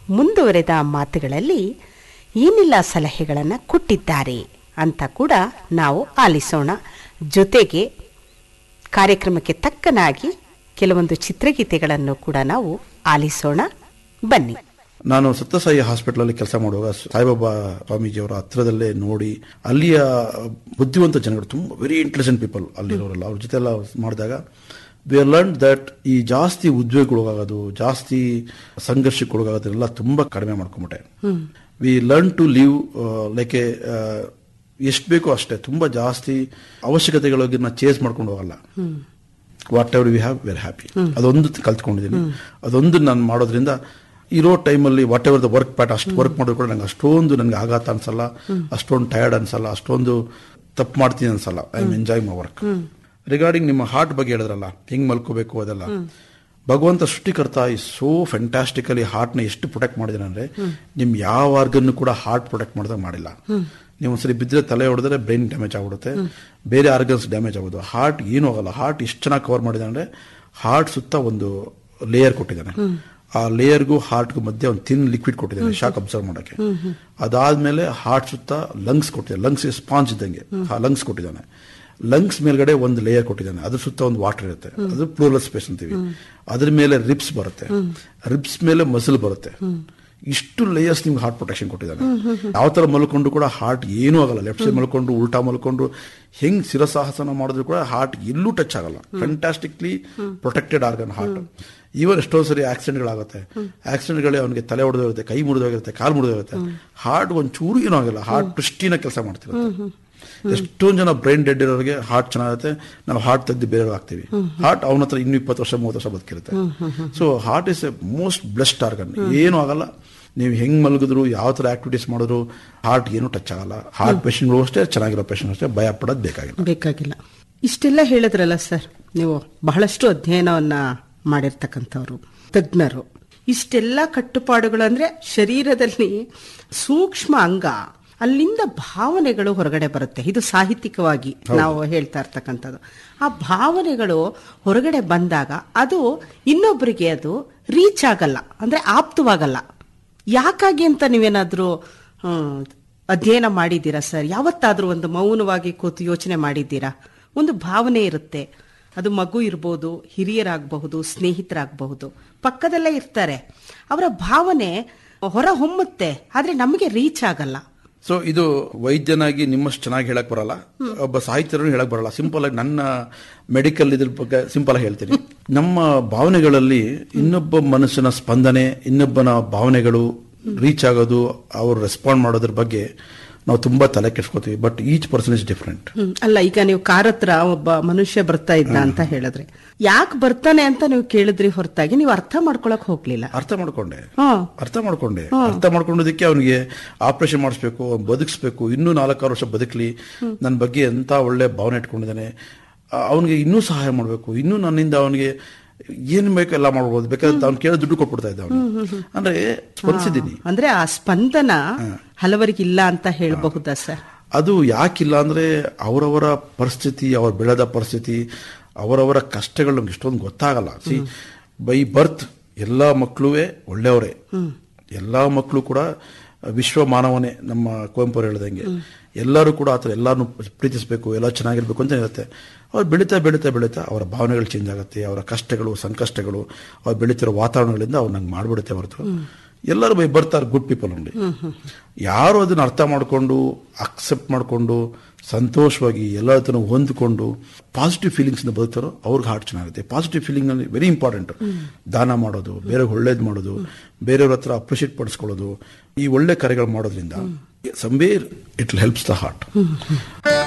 ಮುಂದುವರೆದ ಮಾತುಗಳಲ್ಲಿ ಏನೆಲ್ಲ ಸಲಹೆಗಳನ್ನು ಕೊಟ್ಟಿದ್ದಾರೆ ಅಂತ ಕೂಡ ನಾವು ಆಲಿಸೋಣ ಜೊತೆಗೆ ಕಾರ್ಯಕ್ರಮಕ್ಕೆ ತಕ್ಕನಾಗಿ ಕೆಲವೊಂದು ಚಿತ್ರಗೀತೆಗಳನ್ನು ಕೂಡ ನಾವು ಆಲಿಸೋಣ ಬನ್ನಿ ನಾನು ಸತ್ಯಸಾಯಿ ಹಾಸ್ಪಿಟಲ್ ಕೆಲಸ ಮಾಡುವಾಗ ಸಾಯಿಬಾಬಾ ಸ್ವಾಮೀಜಿಯವರ ಹತ್ರದಲ್ಲೇ ನೋಡಿ ಅಲ್ಲಿಯ ಬುದ್ಧಿವಂತ ಜನಗಳು ತುಂಬ ವೆರಿ ಇಂಟೆಲಿಜೆಂಟ್ ಪೀಪಲ್ ಅಲ್ಲಿರೋರಲ್ಲ ಅವ್ರ ಜೊತೆ ಎಲ್ಲ ಮಾಡಿದಾಗ ವಿ ಆರ್ ಲರ್ನ್ ದಟ್ ಈ ಜಾಸ್ತಿ ಉದ್ವೇಗಕ್ಕೊಳಗಾಗೋದು ಜಾಸ್ತಿ ಸಂಘರ್ಷಕ್ಕೊಳಗಾಗೋದನ್ನೆಲ್ಲ ತುಂಬ ಕಡಿಮೆ ಮಾಡ್ಕೊಂಬಿಟ್ಟೆ we learn to live like a ಎಷ್ಟು ಬೇಕೋ ಅಷ್ಟೇ ತುಂಬ ಜಾಸ್ತಿ ಅವಶ್ಯಕತೆಗಳಿಗೆ ನಾವು ಚೇಸ್ ಮಾಡ್ಕೊಂಡು ಹೋಗಲ್ಲ whatever we have very happy ಅದೊಂದು ಕಲ್ತ್ಕೊಂಡಿದ್ದೀನಿ ಅದೊಂದು ನಾನು ಮಾಡೋದ್ರಿಂದ ಇರೋ ಟೈಮಲ್ಲಿ whatever the work part ಅಷ್ಟು ವರ್ಕ್ ಮಾಡೋದು ಕೂಡ ನಂಗೆ ಅಷ್ಟೊಂದು ನನಗೆ ಆಘಾತ ಅನ್ಸಲ್ಲ ಅಷ್ಟೊಂದು ಟಯರ್ಡ್ ಅನ್ಸಲ್ಲ ಅಷ್ಟೊಂದು ತಪ್ಪು ಮಾಡ್ತೀನಿ ಅನ್ಸಲ್ಲ I am enjoy my work regarding ನಿಮ್ಮ ಹಾರ್ಟ್ ಬಗ್ಗೆ ಹೇಳಿದ್ರಲ್ಲ ಹೆಂಗ್ ಮಲ್ಕೋಬೇಕು ಅದೆಲ್ಲ ಭಗವಂತ ಸೃಷ್ಟಿಕರ್ತ ಈ ಸೋ ಫ್ಯಾಂಟಾಸ್ಟಿಕಲಿ ಹಾರ್ಟ್ನ ಎಷ್ಟು ಪ್ರೊಟೆಕ್ಟ್ ಮಾಡಿದಾನೆ ಅಂದ್ರೆ ನಿಮ್ ಯಾವ ಆರ್ಗನ್ ಕೂಡ ಹಾರ್ಟ್ ಪ್ರೊಟೆಕ್ಟ್ ಮಾಡಿದಾಗ ಮಾಡಿಲ್ಲ ನೀವು ಒಂದ್ಸರಿ ಬಿದ್ದರೆ ತಲೆ ಹೊಡೆದ್ರೆ ಬ್ರೈನ್ ಡ್ಯಾಮೇಜ್ ಆಗ್ಬಿಡುತ್ತೆ ಬೇರೆ ಆರ್ಗನ್ಸ್ ಡ್ಯಾಮೇಜ್ ಆಗೋದು ಹಾರ್ಟ್ ಏನೂ ಆಗಲ್ಲ ಹಾರ್ಟ್ ಎಷ್ಟು ಚೆನ್ನಾಗಿ ಕವರ್ ಮಾಡಿದಾನೆ ಅಂದ್ರೆ ಹಾರ್ಟ್ ಸುತ್ತ ಒಂದು ಲೇಯರ್ ಕೊಟ್ಟಿದ್ದಾನೆ ಆ ಲೇಯರ್ಗೂ ಹಾರ್ಟ್ಗೂ ಮಧ್ಯೆ ಒಂದು ತಿನ್ ಲಿಕ್ವಿಡ್ ಕೊಟ್ಟಿದ್ದಾನೆ ಶಾಕ್ ಅಬ್ಸರ್ವ್ ಮಾಡೋಕ್ಕೆ ಅದಾದ್ಮೇಲೆ ಹಾರ್ಟ್ ಸುತ್ತ ಲಂಗ್ಸ್ ಕೊಟ್ಟಿದ್ದಾನೆ ಲಂಗ್ಸ್ ಸ್ಪಾಂಜ್ ಇದ್ದಂಗೆ ಲಂಗ್ಸ್ ಕೊಟ್ಟಿದ್ದಾನೆ ಲಂಗ್ಸ್ ಮೇಲ್ಗಡೆ ಒಂದು ಲೇಯರ್ ಕೊಟ್ಟಿದ್ದಾನೆ ಅದ್ರ ಸುತ್ತ ಒಂದು ವಾಟರ್ ಇರುತ್ತೆ ಅದು ಪ್ಲೂರಲ್ ಸ್ಪೇಸ್ ಅಂತೀವಿ ಅದ್ರ ಮೇಲೆ ರಿಬ್ಸ್ ಬರುತ್ತೆ ರಿಬ್ಸ್ ಮೇಲೆ ಮಸಲ್ ಬರುತ್ತೆ ಇಷ್ಟು ಲೇಯರ್ಸ್ ನಿಮ್ಗೆ ಹಾರ್ಟ್ ಪ್ರೊಟೆಕ್ಷನ್ ಕೊಟ್ಟಿದ್ದಾನೆ ಯಾವ ತರ ಮಲ್ಕೊಂಡು ಕೂಡ ಹಾರ್ಟ್ ಏನೂ ಆಗಲ್ಲ ಲೆಫ್ಟ್ ಸೈಡ್ ಮಲ್ಕೊಂಡು ಉಲ್ಟಾ ಮಲ್ಕೊಂಡು ಹೆಂಗ್ ಶಿರಸಾಹಸನ ಮಾಡಿದ್ರು ಕೂಡ ಹಾರ್ಟ್ ಎಲ್ಲೂ ಟಚ್ ಆಗಲ್ಲ fantastically protected organ heart even ಎಷ್ಟೋ ಸರಿ ಆಕ್ಸಿಡೆಂಟ್ಗಳಾಗುತ್ತೆ ಆಕ್ಸಿಡೆಂಟ್ಗಳೇ ಅವನಿಗೆ ತಲೆ ಹೊಡೆದೋಗಿರುತ್ತೆ ಕೈ ಮುರಿದೋಗಿರುತ್ತೆ ಕಾಲು ಮುರಿದೋಗಿರುತ್ತೆ ಹಾರ್ಟ್ ಒಂದು ಚೂರು ಏನೂ ಆಗಿಲ್ಲ ಹಾರ್ಟ್ ಪ್ರಿಸ್ಟಿನ ಕೆಲಸ ಮಾಡ್ತಿರುತ್ತೆ ಎಷ್ಟೊಂದು ಜನ ಬ್ರೈನ್ ಡೆಡ್ ಇರೋರಿಗೆ ಹಾರ್ಟ್ ಚೆನ್ನಾಗುತ್ತೆ ನಾವು ಹಾರ್ಟ್ ತೆಗೆದು ಬೇರೆ ಆಗ್ತೀವಿ ಹಾರ್ಟ್ ಅವನ ಹತ್ರ ಇನ್ನು ಇಪ್ಪತ್ತು ವರ್ಷ ಮೂವತ್ತು ವರ್ಷ ಬದುಕಿರುತ್ತೆ so heart is a most blessed organ ಏನೂ ಆಗಲ್ಲ ನೀವು ಹೆಂಗ್ ಮಲಗಿದ್ರು ಯಾವ ತರ ಆಕ್ಟಿವಿಟೀಸ್ ಮಾಡಿದ್ರು ಹಾರ್ಟ್ ಏನು ಟಚ್ ಆಗಲ್ಲ ಹಾರ್ಟ್ ಪೇಷಂಟ್ಗಳು ಅಷ್ಟೇ ಚೆನ್ನಾಗಿರೋ ಪೇಷಂಟ್ ಅಷ್ಟೇ ಭಯ ಪಡೋದು ಬೇಕಾಗಿಲ್ಲ ಬೇಕಾಗಿಲ್ಲ ಇಷ್ಟೆಲ್ಲ ಹೇಳಿದ್ರಲ್ಲ ಸರ್ ನೀವು ಬಹಳಷ್ಟು ಅಧ್ಯಯನವನ್ನ ಮಾಡಿರ್ತಕ್ಕಂಥವ್ರು ತಜ್ಞರು ಇಷ್ಟೆಲ್ಲ ಕಟ್ಟುಪಾಡುಗಳು ಅಂದ್ರೆ ಶರೀರದಲ್ಲಿ ಸೂಕ್ಷ್ಮ ಅಂಗ ಅಲ್ಲಿಂದ ಭಾವನೆಗಳು ಹೊರಗಡೆ ಬರುತ್ತೆ ಇದು ಸಾಹಿತ್ಯಿಕವಾಗಿ ನಾವು ಹೇಳ್ತಾ ಇರ್ತಕ್ಕಂಥದ್ದು ಆ ಭಾವನೆಗಳು ಹೊರಗಡೆ ಬಂದಾಗ ಅದು ಇನ್ನೊಬ್ಬರಿಗೆ ಅದು ರೀಚ್ ಆಗಲ್ಲ ಅಂದ್ರೆ ಆಪ್ತವಾಗಲ್ಲ ಯಾಕಾಗಿ ಅಂತ ನೀವೇನಾದ್ರೂ ಹ್ಮ್, ಅಧ್ಯಯನ ಮಾಡಿದ್ದೀರಾ ಸರ್ ಯಾವತ್ತಾದ್ರೂ ಒಂದು ಮೌನವಾಗಿ ಕೂತು ಯೋಚನೆ ಮಾಡಿದ್ದೀರಾ ಒಂದು ಭಾವನೆ ಇರುತ್ತೆ ಅದು ಮಗು ಇರ್ಬೋದು ಹಿರಿಯರಾಗಬಹುದು ಸ್ನೇಹಿತರಾಗಬಹುದು ಪಕ್ಕದಲ್ಲೇ ಇರ್ತಾರೆ ಅವರ ಭಾವನೆ ಹೊರ ಹೊಮ್ಮುತ್ತೆ ಆದ್ರೆ ನಮಗೆ ರೀಚ್ ಆಗಲ್ಲ ಸೊ ಇದು ವೈದ್ಯನಾಗಿ ನಿಮ್ಮಷ್ಟು ಚೆನ್ನಾಗಿ ಹೇಳಕ್ ಬರಲ್ಲ ಒಬ್ಬ ಸಾಹಿತ್ಯರು ಹೇಳಕ್ ಬರಲ್ಲ ಸಿಂಪಲ್ ಆಗಿ ನನ್ನ ಮೆಡಿಕಲ್ ಇದ್ರ ಬಗ್ಗೆ ಸಿಂಪಲ್ ಆಗಿ ಹೇಳ್ತೀನಿ ನಮ್ಮ ಭಾವನೆಗಳಲ್ಲಿ ಇನ್ನೊಬ್ಬ ಮನುಷ್ಯನ ಸ್ಪಂದನೆ ಇನ್ನೊಬ್ಬನ ಭಾವನೆಗಳು ರೀಚ್ ಆಗೋದು ಅವ್ರು ರೆಸ್ಪಾಂಡ್ ಮಾಡೋದ್ರ ಬಗ್ಗೆ ನಾವು ತುಂಬಾ ತಲೆ ಕೆಡ್ಸ್ಕೊತೀವಿ but each person is different hmm. ಅಲ್ಲ ಈಗ ನೀವು ಕಾರ್ ಹತ್ರ ಒಬ್ಬ ಮನುಷ್ಯ ಬರ್ತಾ ಇದ್ದ ಅಂತ ಹೇಳಿದ್ರೆ ಯಾಕೆ ಬರ್ತಾನೆ ಅಂತ ನೀವು ಕೇಳಿದ್ರಿ ಹೊರತಾಗಿ ನೀವು ಅರ್ಥ ಮಾಡ್ಕೊಳಕ್ ಹೋಗ್ಲಿಲ್ಲ ಅರ್ಥ ಮಾಡ್ಕೊಂಡೆ ಹಾ ಅರ್ಥ ಮಾಡ್ಕೊಂಡೆ ಅರ್ಥ ಮಾಡ್ಕೊಂಡೋದಕ್ಕೆ ಅವನಿಗೆ ಆಪರೇಷನ್ ಮಾಡಿಸ್ಬೇಕು ಅವ್ನ್ ಬದುಕಿಸ್ಬೇಕು ಇನ್ನೂ ನಾಲ್ಕಾರು ವರ್ಷ ಬದುಕಲಿ ನನ್ನ ಬಗ್ಗೆ ಎಂತ ಒಳ್ಳೆ ಭಾವನೆ ಇಟ್ಕೊಂಡಿದ್ದಾನೆ ಅವನಿಗೆ ಇನ್ನೂ ಸಹಾಯ ಮಾಡಬೇಕು ಇನ್ನೂ ನನ್ನಿಂದ ಅವನಿಗೆ ಏನ್ ಬೇಕು ಎಲ್ಲ ಮಾಡ್ಬೋದು ಬೇಕಾದ್ರೆ ಅವ್ನು ಕೇಳೋ ದುಡ್ಡು ಕೊಟ್ಬಿಡ್ತಾ ಇದ್ದ ಅವನು ಅಂದ್ರೆ ಸ್ಪಂದಿಸಿದ್ದೀನಿ ಅಂದ್ರೆ ಆ ಸ್ಪಂದನ ಹಲವರಿಗಿಲ್ಲ ಅಂತ ಹೇಳಬಹುದಾ ಸರ್ ಅದು ಯಾಕಿಲ್ಲ ಅಂದ್ರೆ ಅವರವರ ಪರಿಸ್ಥಿತಿ ಅವ್ರ ಬೆಳೆದ ಪರಿಸ್ಥಿತಿ ಅವರವರ ಕಷ್ಟಗಳು ನಮ್ಗೆ ಇಷ್ಟೊಂದು ಗೊತ್ತಾಗಲ್ಲ ಸಿ ಬೈ ಬರ್ತ್ ಎಲ್ಲಾ ಮಕ್ಕಳು ಒಳ್ಳೆಯವರೇ ಎಲ್ಲಾ ಮಕ್ಕಳು ಕೂಡ ವಿಶ್ವ ಮಾನವನೇ ನಮ್ಮ ಕುವೆಂಪು ಅವ್ರು ಹೇಳ್ದಂಗೆ ಎಲ್ಲರೂ ಕೂಡ ಆತರ ಎಲ್ಲಾರನ್ನು ಪ್ರೀತಿಸಬೇಕು ಎಲ್ಲ ಚೆನ್ನಾಗಿರ್ಬೇಕು ಅಂತ ಇರುತ್ತೆ ಅವ್ರು ಬೆಳೀತಾ ಬೆಳೀತಾ ಬೆಳೀತಾ ಅವರ ಭಾವನೆಗಳು ಚೇಂಜ್ ಆಗುತ್ತೆ ಅವರ ಕಷ್ಟಗಳು ಸಂಕಷ್ಟಗಳು ಅವ್ರು ಬೆಳೀತಿರೋ ವಾತಾವರಣಗಳಿಂದ ಅವ್ರು ನಂಗೆ ಮಾಡ್ಬಿಡುತ್ತೆ ಹೊರತು ಎಲ್ಲರೂ ಬೈ ಬರ್ತಾರೆ ಗುಡ್ ಪೀಪಲ್ ಓನ್ಲಿ ಯಾರು ಅದನ್ನ ಅರ್ಥ ಮಾಡಿಕೊಂಡು ಅಕ್ಸೆಪ್ಟ್ ಮಾಡಿಕೊಂಡು ಸಂತೋಷವಾಗಿ ಎಲ್ಲ ಹತ್ರ ಹೊಂದ್ಕೊಂಡು ಪಾಸಿಟಿವ್ ಫೀಲಿಂಗ್ಸ್ ಬದುಕ್ತಾರೋ ಅವ್ರಿಗೆ ಹಾರ್ಟ್ ಚೆನ್ನಾಗುತ್ತೆ ಪಾಸಿಟಿವ್ ಫೀಲಿಂಗ್ ಅಲ್ಲಿ ವೆರಿ ಇಂಪಾರ್ಟೆಂಟ್ ದಾನ ಮಾಡೋದು ಬೇರೆ ಒಳ್ಳೇದು ಮಾಡೋದು ಬೇರೆಯವ್ರ ಹತ್ರ ಅಪ್ರಿಷಿಯೇಟ್ ಪಡಿಸ್ಕೊಳ್ಳೋದು ಈ ಒಳ್ಳೆ ಕಾರ್ಯಗಳು ಮಾಡೋದ್ರಿಂದ somewhere it helps the heart